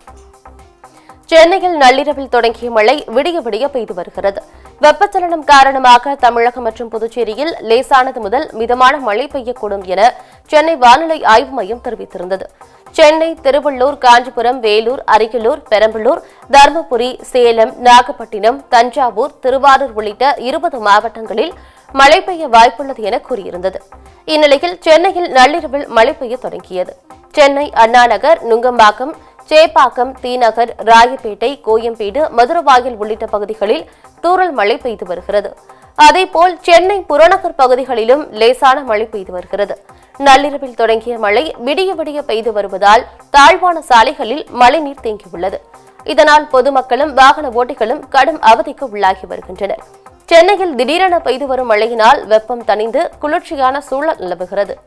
சென்னையில் நள்ளிரவில் தொடங்கிய மழை விடிய விடிய பெய்து வருகிறது வெப்பச்சலனம் காரணமாக தமிழகம் மற்றும் புதுச்சேரியில் லேசானது முதல் மிதமான மழை பெய்யக்கூடும் என சென்னை வானிலை ஆய்வு மையம் தெரிவித்திருந்தது சென்னை திருவள்ளூர் காஞ்சிபுரம் வேலூர் அரியலூர் பெரம்பலூர் தருமபுரி சேலம் நாகப்பட்டினம் தஞ்சாவூர் திருவாரூர் உள்ளிட்ட இருபது மாவட்டங்களில் மழை பெய்ய வாய்ப்புள்ளது என கூறியிருந்தது இந்நிலையில் சென்னையில் நள்ளிரவில் மழை பெய்ய தொடங்கியது சென்னை அண்ணாநகர் நுங்கம்பாக்கம் சேப்பாக்கம் தீநகர் ராயப்பேட்டை கோயம்பேடு மதுரவாயல் உள்ளிட்ட பகுதிகளில் தூறல் மழை பெய்து வருகிறது அதேபோல் சென்னை புறநகர் பகுதிகளிலும் லேசான மழை பெய்து வருகிறது நள்ளிரவில் தொடங்கிய மழை விடிய விடிய பெய்து வருவதால் தாழ்வான சாலைகளில் மழைநீர் தேங்கியுள்ளது இதனால் பொதுமக்களும் வாகன ஓட்டிகளும் கடும் அவதிக்கு உள்ளாகி வருகின்றனர் சென்னையில் திடீரென பெய்து வரும் மழையினால் வெப்பம் தணிந்து குளிர்ச்சியான சூழல் நிலவுகிறது